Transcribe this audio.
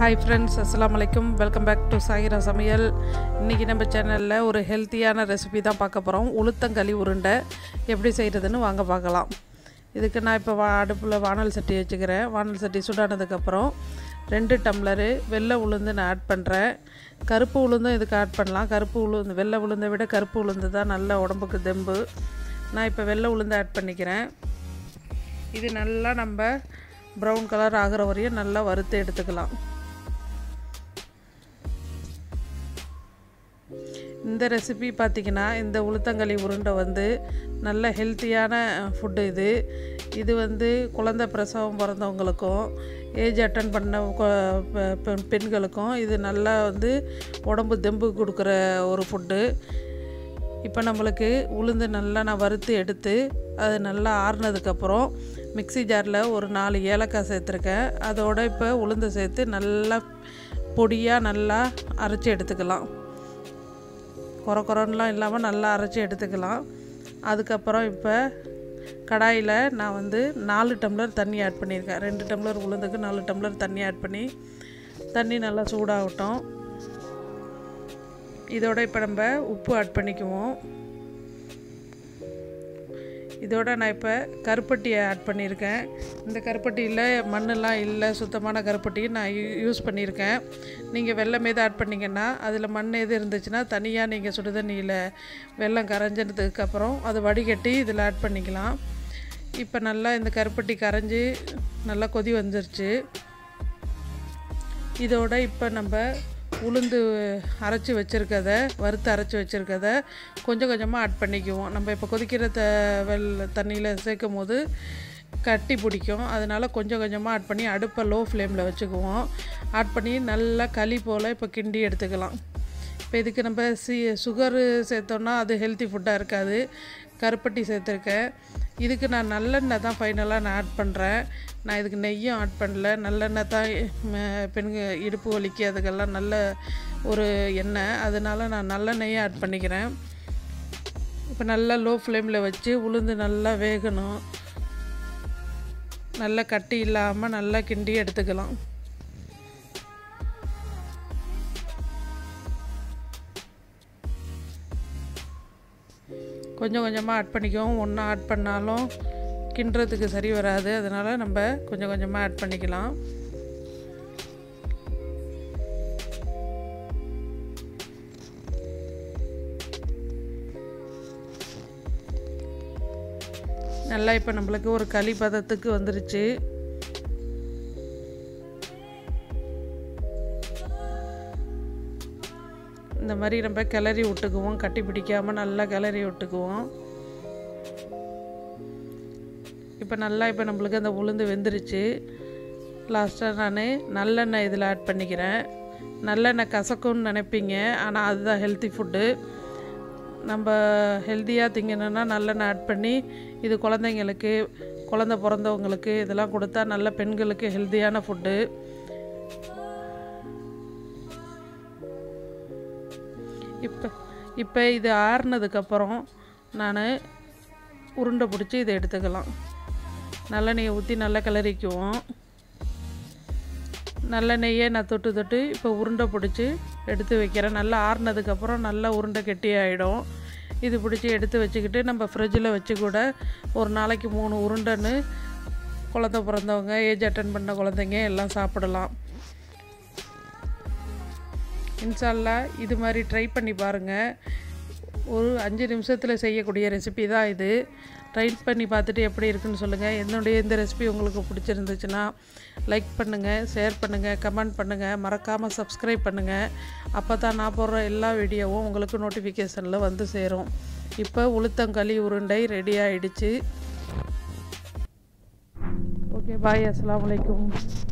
hi friends அஸ்ஸலாமு அலைக்கும் welcome back to Shakira சமையல் இன்றைக்கி நம்ம சேனலில் ஒரு ஹெல்த்தியான ரெசிபி தான் பார்க்க போகிறோம் உளுத்தங்களி உருண்டை எப்படி செய்கிறதுன்னு வாங்க பார்க்கலாம் இதுக்கு நான் இப்போ வா அடுப்பில் வானல் சட்டி வச்சுக்கிறேன் வானல் சட்டி சுடானதுக்கப்புறம் ரெண்டு டம்ளரு வெள்ளை உளுந்து நான் ஆட் பண்ணுறேன் கருப்பு உளுந்தும் இதுக்கு ஆட் பண்ணலாம் கருப்பு உளுந்து வெள்ளை உளுந்தை விட கருப்பு உளுந்து தான் நல்ல உடம்புக்கு தெம்பு நான் இப்போ வெள்ளை உளுந்து ஆட் பண்ணிக்கிறேன் இது நல்லா நம்ம ப்ரௌன் கலர் ஆகிற வரையும் நல்லா வறுத்து எடுத்துக்கலாம் இந்த ரெசிபி பார்த்திங்கன்னா இந்த உளுத்தங்களி உருண்டை வந்து நல்ல ஹெல்த்தியான ஃபுட்டு இது இது வந்து குழந்த பிரசவம் பிறந்தவங்களுக்கும் ஏஜ் அட்டன் பண்ண பெண்களுக்கும் இது நல்லா வந்து உடம்பு தெம்பு கொடுக்குற ஒரு ஃபுட்டு இப்போ நம்மளுக்கு உளுந்து நல்லா நான் வறுத்து எடுத்து அது நல்லா ஆறுனதுக்கப்புறம் மிக்சி ஜாரில் ஒரு நாலு ஏலக்காய் சேர்த்துருக்கேன் அதோட இப்போ உளுந்து சேர்த்து நல்லா பொடியாக நல்லா அரைச்சி எடுத்துக்கலாம் குறை குறைலாம் இல்லாமல் நல்லா அரைச்சி எடுத்துக்கலாம் அதுக்கப்புறம் இப்போ கடாயில் நான் வந்து நாலு டம்ளர் தண்ணி ஆட் பண்ணியிருக்கேன் ரெண்டு டம்ளர் உளுந்துக்கு நாலு டம்ளர் தண்ணி ஆட் பண்ணி தண்ணி நல்லா சூடாகட்டும் இதோட இப்போ நம்ம உப்பு ஆட் பண்ணிக்குவோம் இதோட நான் இப்போ கருப்பட்டியை ஆட் பண்ணியிருக்கேன் இந்த கருப்பட்டியில் மண்ணெல்லாம் இல்லை சுத்தமான கருப்பட்டி நான் யூஸ் பண்ணியிருக்கேன் நீங்கள் வெள்ளம் எது ஆட் பண்ணிங்கன்னா அதில் மண் எது இருந்துச்சுன்னா தனியாக நீங்கள் சுடுதண்ணியில் வெள்ளம் கரைஞ்சதுக்கப்புறம் அதை வடிகட்டி இதில் ஆட் பண்ணிக்கலாம் இப்போ நல்லா இந்த கருப்பட்டி கரைஞ்சி நல்லா கொதி வந்துருச்சு இதோட இப்போ நம்ம உளுந்து அரைச்சி வச்சுருக்கத வறுத்து அரைச்சி வச்சுருக்கத கொஞ்சம் கொஞ்சமாக ஆட் பண்ணிக்குவோம் நம்ம இப்போ கொதிக்கிற த வெள் தண்ணியில் சேர்க்கும் போது கட்டி பிடிக்கும் அதனால் கொஞ்சம் கொஞ்சமாக ஆட் பண்ணி அடுப்பை லோ ஃப்ளேமில் வச்சுக்குவோம் ஆட் பண்ணி நல்லா களி போல் இப்போ கிண்டி எடுத்துக்கலாம் இப்போ இதுக்கு நம்ம சி சுகரு சேர்த்தோன்னா அது ஹெல்த்தி ஃபுட்டாக இருக்காது கருப்பட்டி சேர்த்துருக்கேன் இதுக்கு நான் நல்லெண்ணெய் தான் ஃபைனலாக நான் ஆட் பண்ணுறேன் நான் இதுக்கு நெய்யும் ஆட் பண்ணல நல்லெண்ணெய் தான் பெண்க இடுப்பு வலிக்கு அதுக்கெல்லாம் நல்ல ஒரு எண்ணெய் அதனால் நான் நல்லெண்ணெயை ஆட் பண்ணிக்கிறேன் இப்போ நல்லா லோ ஃப்ளேமில் வச்சு உளுந்து நல்லா வேகணும் நல்லா கட்டி இல்லாமல் நல்லா கிண்டி எடுத்துக்கலாம் கொஞ்சம் கொஞ்சமாக ஆட் பண்ணிக்குவோம் ஒன்றா ஆட் பண்ணாலும் கிண்டுறதுக்கு சரி வராது அதனால் நம்ம கொஞ்சம் கொஞ்சமாக ஆட் பண்ணிக்கலாம் நல்லா இப்போ நம்மளுக்கு ஒரு களி பதத்துக்கு வந்துருச்சு இந்த மாதிரி நம்ம கிளறி விட்டுக்குவோம் கட்டி பிடிக்காமல் நல்லா கிளறி விட்டுக்குவோம் இப்போ நல்லா இப்போ நம்மளுக்கு அந்த உளுந்து வெந்துருச்சு லாஸ்ட்டாக நான் நல்லெண்ணெய் இதில் ஆட் பண்ணிக்கிறேன் நல்லெண்ணெய் கசக்கும்னு நினைப்பீங்க ஆனால் அதுதான் ஹெல்த்தி ஃபுட்டு நம்ம ஹெல்த்தியாக திங்கணுன்னா நல்லெண்ணெய் ஆட் பண்ணி இது குழந்தைங்களுக்கு குழந்த பிறந்தவங்களுக்கு இதெல்லாம் கொடுத்தா நல்ல பெண்களுக்கு ஹெல்த்தியான ஃபுட்டு இப்போ இப்போ இது ஆறுனதுக்கப்புறம் நான் உருண்டை பிடிச்சி இதை எடுத்துக்கலாம் நல்லெண்ணெயை ஊற்றி நல்லா கிளறிக்குவோம் நல்லெண்ணெயே நான் தொட்டு தொட்டு இப்போ உருண்டை பிடிச்சி எடுத்து வைக்கிறேன் நல்லா ஆறுனதுக்கப்புறம் நல்லா உருண்டை கெட்டியாகிடும் இது பிடிச்சி எடுத்து வச்சுக்கிட்டு நம்ம ஃப்ரிட்ஜில் வச்சு கூட ஒரு நாளைக்கு மூணு உருண்டைன்னு குழந்த பிறந்தவங்க ஏஜ் அட்டன் பண்ண குழந்தைங்க எல்லாம் சாப்பிடலாம் இன்ஷால்லா இது மாதிரி ட்ரை பண்ணி பாருங்கள் ஒரு அஞ்சு நிமிஷத்தில் செய்யக்கூடிய ரெசிபி தான் இது ட்ரை பண்ணி பார்த்துட்டு எப்படி இருக்குன்னு சொல்லுங்கள் என்னுடைய இந்த ரெசிபி உங்களுக்கு பிடிச்சிருந்துச்சுன்னா லைக் பண்ணுங்கள் ஷேர் பண்ணுங்கள் கமெண்ட் பண்ணுங்கள் மறக்காமல் சப்ஸ்கிரைப் பண்ணுங்கள் அப்போ தான் நான் போடுற எல்லா வீடியோவும் உங்களுக்கு நோட்டிஃபிகேஷனில் வந்து சேரும் இப்போ உளுத்தங்களி உருண்டை ரெடி ஆகிடுச்சு ஓகே பாய் அஸ்லாம் வலைக்கும்